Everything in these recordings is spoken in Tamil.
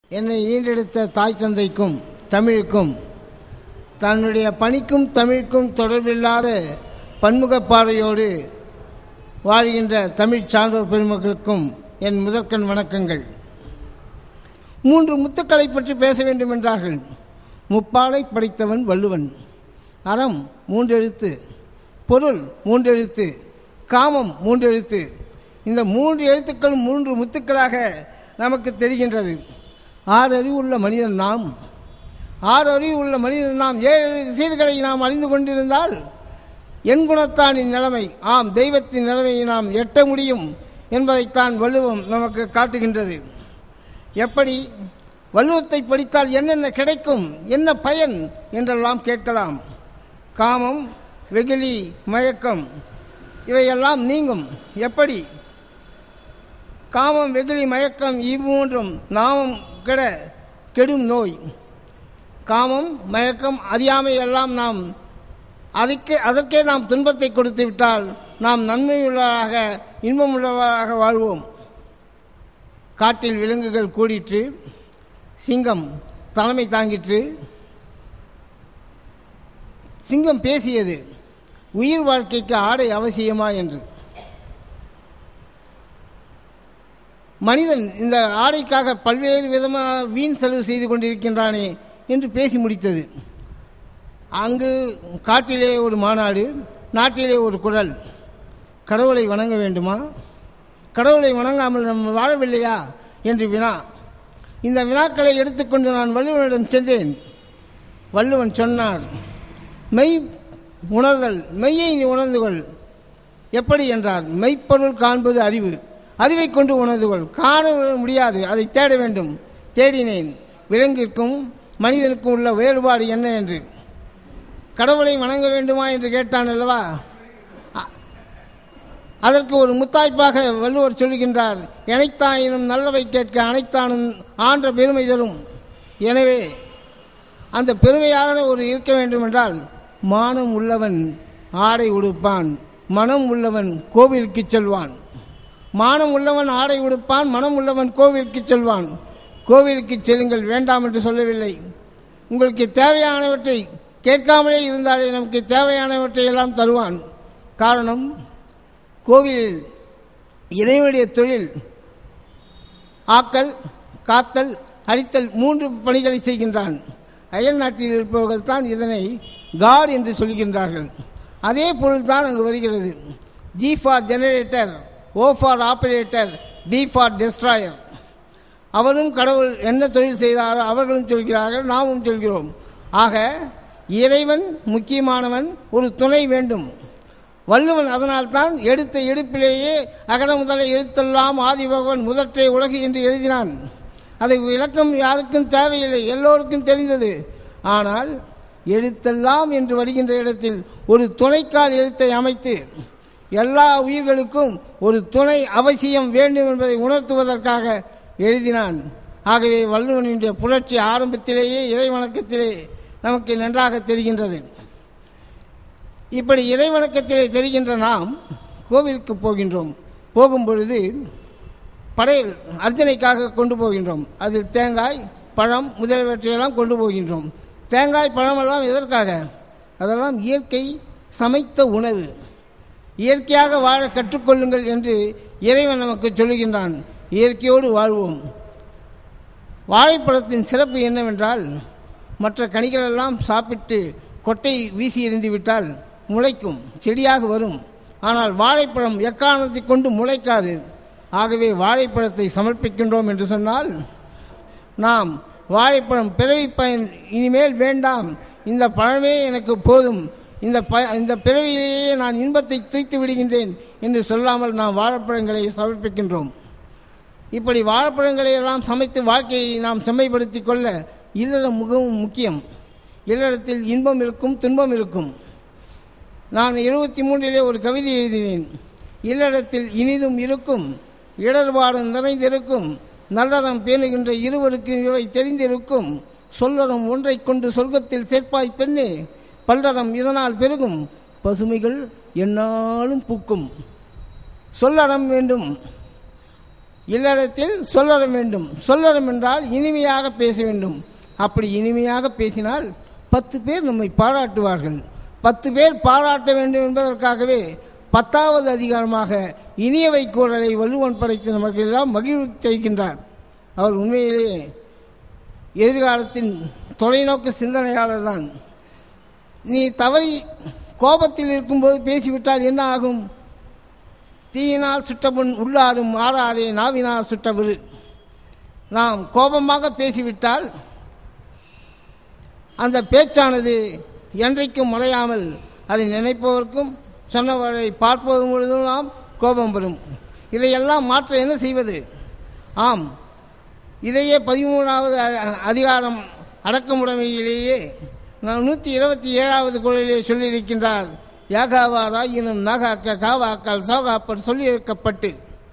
என்னை ஈண்டெடுத்த தாய் தந்தைக்கும் தமிழுக்கும் தன்னுடைய பணிக்கும் தமிழுக்கும் தொடர்பில்லாத பன்முக பார்வையோடு வாழ்கின்ற தமிழ் சான்றோர் பெருமக்களுக்கும் என் முதற்கண் வணக்கங்கள் மூன்று முத்துக்களை பற்றி பேச வேண்டும் என்றார்கள் முப்பாலை படித்தவன் வள்ளுவன் அறம் மூன்றெழுத்து பொருள் மூன்றெழுத்து காமம் மூன்றெழுத்து இந்த மூன்று எழுத்துக்கள் மூன்று முத்துக்களாக நமக்கு தெரிகின்றது ஆறு அறிவுள்ள மனிதன் நாம் ஆறு அறிவு உள்ள மனிதன் நாம் ஏழு சீர்களை நாம் அறிந்து கொண்டிருந்தால் என் குணத்தானின் நிலைமை ஆம் தெய்வத்தின் நிலைமையை நாம் எட்ட முடியும் என்பதைத்தான் வள்ளுவம் நமக்கு காட்டுகின்றது எப்படி வள்ளுவத்தை படித்தால் என்னென்ன கிடைக்கும் என்ன பயன் என்றெல்லாம் கேட்கலாம் காமம் வெகுளி மயக்கம் இவையெல்லாம் நீங்கும் எப்படி காமம் வெகுளி மயக்கம் இம்மூன்றும் நாமம் கெட கெடும் நோய் காமம் மயக்கம் அறியாமை எல்லாம் நாம் அதற்கே அதற்கே நாம் துன்பத்தை கொடுத்து விட்டால் நாம் நன்மையுள்ளவராக இன்பமுள்ளவராக வாழ்வோம் காட்டில் விலங்குகள் கூடிற்று சிங்கம் தலைமை தாங்கிற்று சிங்கம் பேசியது உயிர் வாழ்க்கைக்கு ஆடை அவசியமா என்று மனிதன் இந்த ஆடைக்காக பல்வேறு விதமான வீண் செலவு செய்து கொண்டிருக்கின்றானே என்று பேசி முடித்தது அங்கு காட்டிலே ஒரு மாநாடு நாட்டிலே ஒரு குரல் கடவுளை வணங்க வேண்டுமா கடவுளை வணங்காமல் நம்ம வாழவில்லையா என்று வினா இந்த வினாக்களை எடுத்துக்கொண்டு நான் வள்ளுவனிடம் சென்றேன் வள்ளுவன் சொன்னார் மெய் உணர்தல் மெய்யை நீ உணர்ந்து கொள் எப்படி என்றார் மெய்ப்பொருள் காண்பது அறிவு அறிவை கொண்டு உணர்ந்து கொள் காண முடியாது அதை தேட வேண்டும் தேடினேன் விலங்கிற்கும் மனிதனுக்கும் உள்ள வேறுபாடு என்ன என்று கடவுளை வணங்க வேண்டுமா என்று கேட்டான் அல்லவா அ- அதற்கு ஒரு முத்தாய்ப்பாக வள்ளுவர் சொல்கின்றார் எனைத்தாயினும் நல்லவை கேட்க அனைத்தானும் ஆன்ற பெருமை தரும் எனவே அந்த பெருமையாக ஒரு இருக்க வேண்டும் என்றால் மானம் உள்ளவன் ஆடை உடுப்பான் மனம் உள்ளவன் கோவிலுக்கு செல்வான் மானம் உள்ளவன் ஆடை உடுப்பான் மனம் உள்ளவன் கோவிலுக்கு செல்வான் கோவிலுக்கு செல்லுங்கள் வேண்டாம் என்று சொல்லவில்லை உங்களுக்கு தேவையானவற்றை கேட்காமலே இருந்தாலே நமக்கு தேவையானவற்றை எல்லாம் தருவான் காரணம் கோவிலில் இறைவனுடைய தொழில் ஆக்கல் காத்தல் அழித்தல் மூன்று பணிகளை செய்கின்றான் அயல் நாட்டில் இருப்பவர்கள் தான் இதனை காட் என்று சொல்கின்றார்கள் அதே பொருள் தான் அங்கு வருகிறது G for generator O for operator D for destroyer அவரும் கடவுள் என்ன தொழில் செய்தாரோ அவர்களும் சொல்கிறார்கள் நாமும் சொல்கிறோம் ஆக இறைவன் முக்கியமானவன் ஒரு துணை வேண்டும் வள்ளுவன் அதனால்தான் எடுத்த எடுப்பிலேயே அகர முதல எழுத்தெல்லாம் ஆதிபகவன் முதற்றே உலகு என்று எழுதினான் அதை விளக்கம் யாருக்கும் தேவையில்லை எல்லோருக்கும் தெரிந்தது ஆனால் எழுத்தெல்லாம் என்று வருகின்ற இடத்தில் ஒரு துணைக்கால் எழுத்தை அமைத்து எல்லா உயிர்களுக்கும் ஒரு துணை அவசியம் வேண்டும் என்பதை உணர்த்துவதற்காக எழுதினான் ஆகவே வள்ளுவனுடைய புரட்சி ஆரம்பத்திலேயே இறை வணக்கத்திலே நமக்கு நன்றாக தெரிகின்றது இப்படி இறை வணக்கத்திலே தெரிகின்ற நாம் கோவிலுக்கு போகின்றோம் போகும் பொழுது படையல் அர்ச்சனைக்காக கொண்டு போகின்றோம் அதில் தேங்காய் பழம் முதலியவற்றையெல்லாம் கொண்டு போகின்றோம் தேங்காய் பழமெல்லாம் எதற்காக அதெல்லாம் இயற்கை சமைத்த உணவு இயற்கையாக வாழ கற்றுக்கொள்ளுங்கள் என்று இறைவன் நமக்கு சொல்லுகின்றான் இயற்கையோடு வாழ்வோம் வாழைப்பழத்தின் சிறப்பு என்னவென்றால் மற்ற கனிகளெல்லாம் சாப்பிட்டு கொட்டை வீசி எறிந்து விட்டால் முளைக்கும் செடியாக வரும் ஆனால் வாழைப்பழம் எக்காரணத்தை கொண்டு முளைக்காது ஆகவே வாழைப்பழத்தை சமர்ப்பிக்கின்றோம் என்று சொன்னால் நாம் வாழைப்பழம் பிறவி பயன் இனிமேல் வேண்டாம் இந்த பழமே எனக்கு போதும் இந்த ப இந்த பிறவியிலேயே நான் இன்பத்தை தூய்த்து விடுகின்றேன் என்று சொல்லாமல் நாம் வாழைப்பழங்களை சமர்ப்பிக்கின்றோம் இப்படி வாழைப்பழங்களை எல்லாம் சமைத்து வாழ்க்கையை நாம் செம்மைப்படுத்தி கொள்ள இல்லறம் மிகவும் முக்கியம் இல்லறத்தில் இன்பம் இருக்கும் துன்பம் இருக்கும் நான் எழுபத்தி மூன்றிலே ஒரு கவிதை எழுதினேன் இல்லறத்தில் இனிதும் இருக்கும் இடர்பாடும் நிறைந்திருக்கும் நல்லறம் பேணுகின்ற இருவருக்கு இவை தெரிந்திருக்கும் சொல்லறம் ஒன்றைக் கொண்டு சொர்க்கத்தில் சேர்ப்பாய் பெண்ணே பல்லறம் இதனால் பெருகும் பசுமைகள் எந்நாளும் பூக்கும் சொல்லறம் வேண்டும் இல்லறத்தில் சொல்லறம் வேண்டும் சொல்லறம் என்றால் இனிமையாக பேச வேண்டும் அப்படி இனிமையாக பேசினால் பத்து பேர் நம்மை பாராட்டுவார்கள் பத்து பேர் பாராட்ட வேண்டும் என்பதற்காகவே பத்தாவது அதிகாரமாக இனியவை கூறலை வள்ளுவன் படைத்து நமக்கு எல்லாம் மகிழ்வு செய்கின்றார் அவர் உண்மையிலேயே எதிர்காலத்தின் தொலைநோக்கு சிந்தனையாளர் தான் நீ தவறி கோபத்தில் இருக்கும்போது பேசிவிட்டால் என்ன ஆகும் தீயினால் சுட்டபுண் உள்ளாரும் ஆறாதே நாவினால் சுட்டவிரு நாம் கோபமாக பேசிவிட்டால் அந்த பேச்சானது என்றைக்கும் முறையாமல் அதை நினைப்பவர்க்கும் சொன்னவரை பார்ப்பது முழுதும் கோபம் வரும் இதையெல்லாம் மாற்ற என்ன செய்வது ஆம் இதையே பதிமூணாவது அ- அதிகாரம் அடக்கமுடைமையிலேயே நான் நூற்றி இருபத்தி ஏழாவது குரலிலே சொல்லியிருக்கின்றார் யாகாவாராயினும் நாகாக்க காவாக்கால் சோகாப்பர் சொல்லியிருக்கப்பட்டு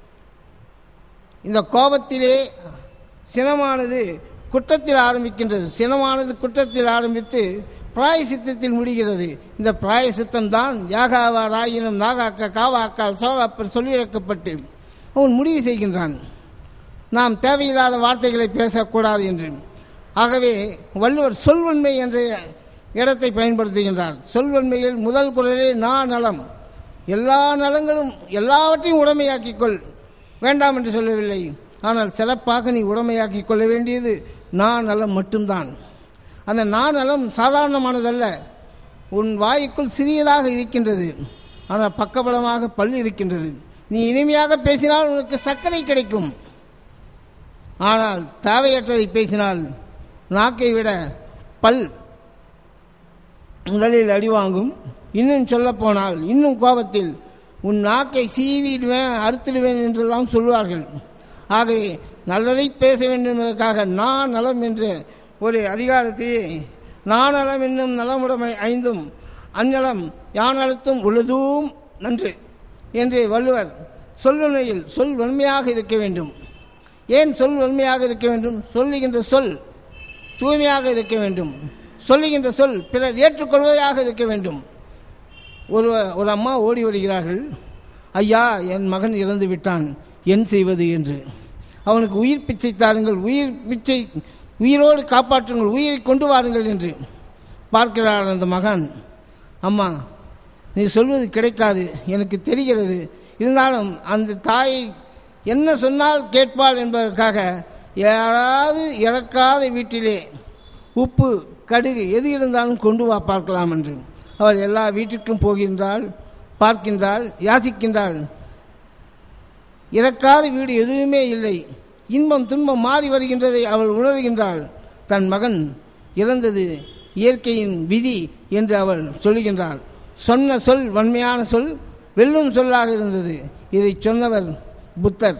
இந்த கோபத்திலே சினமானது குற்றத்தில் ஆரம்பிக்கின்றது சினமானது குற்றத்தில் ஆரம்பித்து பிராயசித்தத்தில் முடிகிறது இந்த பிராயசித்தம் தான் யாகாவாராயினும் நாகாக்க காவாக்கால் சோகாப்பர் சொல்லியிருக்கப்பட்டு அவன் முடிவு செய்கின்றான் நாம் தேவையில்லாத வார்த்தைகளை பேசக்கூடாது என்று ஆகவே வள்ளுவர் சொல்வன்மை என்ற இடத்தை பயன்படுத்துகின்றார் சொல்வன்மையில் முதல் குரலில் நான் நலம் எல்லா நலங்களும் எல்லாவற்றையும் உடைமையாக்கிக் கொள் வேண்டாம் என்று சொல்லவில்லை ஆனால் சிறப்பாக நீ உடைமையாக்கிக் கொள்ள வேண்டியது நான் நலம் மட்டும்தான் அந்த நான் நலம் சாதாரணமானதல்ல உன் வாய்க்குள் சிறியதாக இருக்கின்றது ஆனால் பக்கபலமாக பல் இருக்கின்றது நீ இனிமையாக பேசினால் உனக்கு சர்க்கரை கிடைக்கும் ஆனால் தேவையற்றதை பேசினால் நாக்கை விட பல் முதலில் அடி வாங்கும் இன்னும் சொல்லப்போனால் இன்னும் கோபத்தில் உன் நாக்கை சீவிடுவேன் அறுத்துடுவேன் என்றெல்லாம் சொல்வார்கள் ஆகவே நல்லதை பேச வேண்டும் என்பதற்காக நான் நலம் என்ற ஒரு அதிகாரத்தையே நான் நலம் என்னும் நலமுடைமை ஐந்தும் அந்நலம் யானழுத்தும் உள்ளதும் நன்று என்று வள்ளுவர் சொல்வன்மையில் சொல் வன்மையாக இருக்க வேண்டும் ஏன் சொல் வன்மையாக இருக்க வேண்டும் சொல்லுகின்ற சொல் தூய்மையாக இருக்க வேண்டும் சொல்லுகின்ற சொல் பிறர் ஏற்றுக்கொள்வதாக இருக்க வேண்டும் ஒரு ஒரு அம்மா ஓடி வருகிறார்கள் ஐயா என் மகன் இறந்து விட்டான் என் செய்வது என்று அவனுக்கு உயிர் பிச்சை தாருங்கள் உயிர் பிச்சை உயிரோடு காப்பாற்றுங்கள் உயிரை கொண்டு வாருங்கள் என்று பார்க்கிறார் அந்த மகன் அம்மா நீ சொல்வது கிடைக்காது எனக்கு தெரிகிறது இருந்தாலும் அந்த தாயை என்ன சொன்னால் கேட்பாள் என்பதற்காக யாராவது இறக்காத வீட்டிலே உப்பு கடுகு எது இருந்தாலும் கொண்டு வா பார்க்கலாம் என்று அவள் எல்லா வீட்டிற்கும் போகின்றாள் பார்க்கின்றாள் யாசிக்கின்றாள் இறக்காத வீடு எதுவுமே இல்லை இன்பம் துன்பம் மாறி வருகின்றதை அவள் உணர்கின்றாள் தன் மகன் இறந்தது இயற்கையின் விதி என்று அவள் சொல்லுகின்றாள் சொன்ன சொல் வன்மையான சொல் வெல்லும் சொல்லாக இருந்தது இதை சொன்னவர் புத்தர்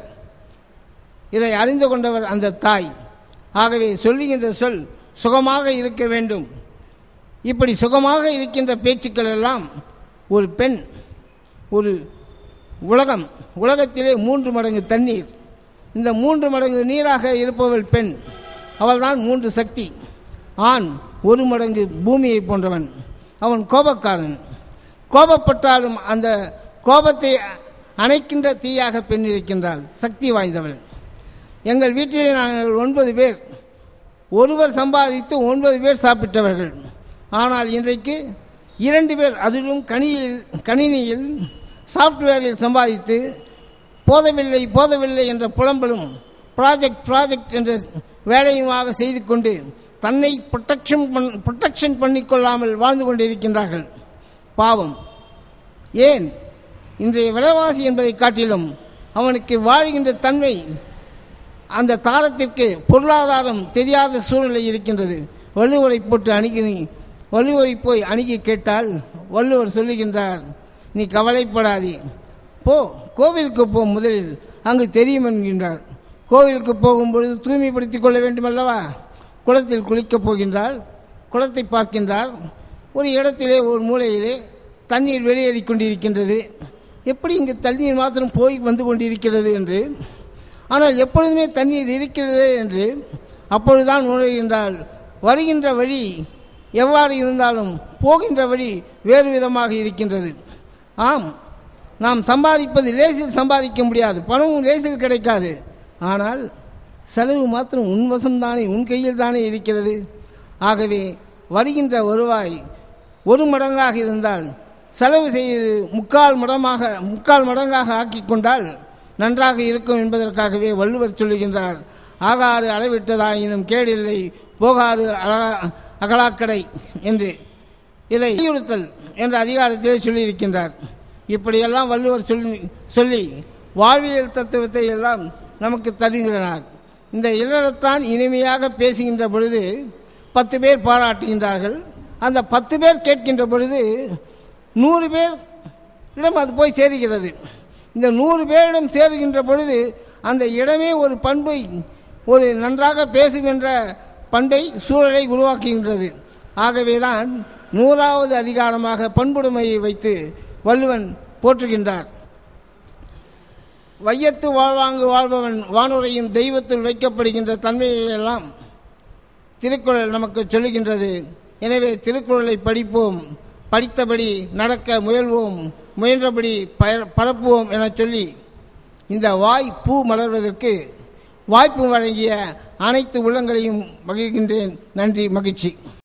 இதை அறிந்து கொண்டவர் அந்த தாய் ஆகவே சொல்லுகின்ற சொல் சுகமாக இருக்க வேண்டும் இப்படி சுகமாக இருக்கின்ற பேச்சுக்கள் எல்லாம் ஒரு பெண் ஒரு உலகம் உலகத்திலே மூன்று மடங்கு தண்ணீர் இந்த மூன்று மடங்கு நீராக இருப்பவள் பெண் அவள்தான் மூன்று சக்தி ஆண் ஒரு மடங்கு பூமியை போன்றவன் அவன் கோபக்காரன் கோபப்பட்டாலும் அந்த கோபத்தை அணைக்கின்ற தீயாக பெண் இருக்கின்றாள் சக்தி வாய்ந்தவள் எங்கள் வீட்டிலே நாங்கள் ஒன்பது பேர் ஒருவர் சம்பாதித்து ஒன்பது பேர் சாப்பிட்டவர்கள் ஆனால் இன்றைக்கு இரண்டு பேர் அதிலும் கணியில் கணினியில் சாஃப்ட்வேரில் சம்பாதித்து போதவில்லை போதவில்லை என்ற புலம்பலும் ப்ராஜெக்ட் ப்ராஜெக்ட் என்ற வேலையுமாக செய்து கொண்டு தன்னை ப்ரொட்டக்ஷன் பண் ப்ரொட்டக்ஷன் பண்ணிக்கொள்ளாமல் வாழ்ந்து கொண்டிருக்கின்றார்கள் பாவம் ஏன் இன்றைய விலைவாசி என்பதை காட்டிலும் அவனுக்கு வாழ்கின்ற தன்மை அந்த தாரத்திற்கு பொருளாதாரம் தெரியாத சூழ்நிலை இருக்கின்றது வள்ளுவரை போட்டு அணுகி வள்ளுவரை போய் அணுகி கேட்டால் வள்ளுவர் சொல்லுகின்றார் நீ கவலைப்படாதே போ கோவிலுக்கு போ முதலில் அங்கு தெரியும் என்கின்றார் கோவிலுக்கு போகும்பொழுது தூய்மைப்படுத்திக் கொள்ள வேண்டுமல்லவா குளத்தில் குளிக்கப் போகின்றார் குளத்தை பார்க்கின்றார் ஒரு இடத்திலே ஒரு மூலையிலே தண்ணீர் வெளியேறி கொண்டிருக்கின்றது எப்படி இங்கு தண்ணீர் மாத்திரம் போய் வந்து கொண்டிருக்கிறது என்று ஆனால் எப்பொழுதுமே தண்ணீர் இருக்கிறது என்று அப்பொழுதுதான் உணர்கின்றால் வருகின்ற வழி எவ்வாறு இருந்தாலும் போகின்ற வழி வேறு விதமாக இருக்கின்றது ஆம் நாம் சம்பாதிப்பது லேசில் சம்பாதிக்க முடியாது பணமும் லேசில் கிடைக்காது ஆனால் செலவு மாத்திரம் உன் வசம்தானே உன் கையில் தானே இருக்கிறது ஆகவே வருகின்ற வருவாய் ஒரு மடங்காக இருந்தால் செலவு செய்து முக்கால் மடமாக முக்கால் மடங்காக ஆக்கி கொண்டால் நன்றாக இருக்கும் என்பதற்காகவே வள்ளுவர் சொல்லுகின்றார் ஆகாறு அளவிட்டதாயினும் கேடில்லை போகாறு அழகா அகலாக்கடை என்று இதை வலியுறுத்தல் என்ற அதிகாரத்திலே சொல்லியிருக்கின்றார் இப்படியெல்லாம் வள்ளுவர் சொல்லி சொல்லி வாழ்வியல் தத்துவத்தை எல்லாம் நமக்கு தருகிறார் இந்த இல்லறத்தான் இனிமையாக பேசுகின்ற பொழுது பத்து பேர் பாராட்டுகின்றார்கள் அந்த பத்து பேர் கேட்கின்ற பொழுது நூறு பேர் இடம் அது போய் சேருகிறது இந்த நூறு பேரிடம் சேருகின்ற பொழுது அந்த இடமே ஒரு பண்பை ஒரு நன்றாக பேசுகின்ற பண்பை சூழலை உருவாக்குகின்றது ஆகவேதான் நூறாவது அதிகாரமாக பண்புடைமையை வைத்து வள்ளுவன் போற்றுகின்றார் வையத்து வாழ்வாங்கு வாழ்பவன் வானுரையும் தெய்வத்தில் வைக்கப்படுகின்ற தன்மையெல்லாம் திருக்குறள் நமக்கு சொல்லுகின்றது எனவே திருக்குறளை படிப்போம் படித்தபடி நடக்க முயல்வோம் முயன்றபடி பய பரப்புவோம் என சொல்லி இந்த வாய் பூ மலர்வதற்கு வாய்ப்பு வழங்கிய அனைத்து உள்ளங்களையும் மகிழ்கின்றேன் நன்றி மகிழ்ச்சி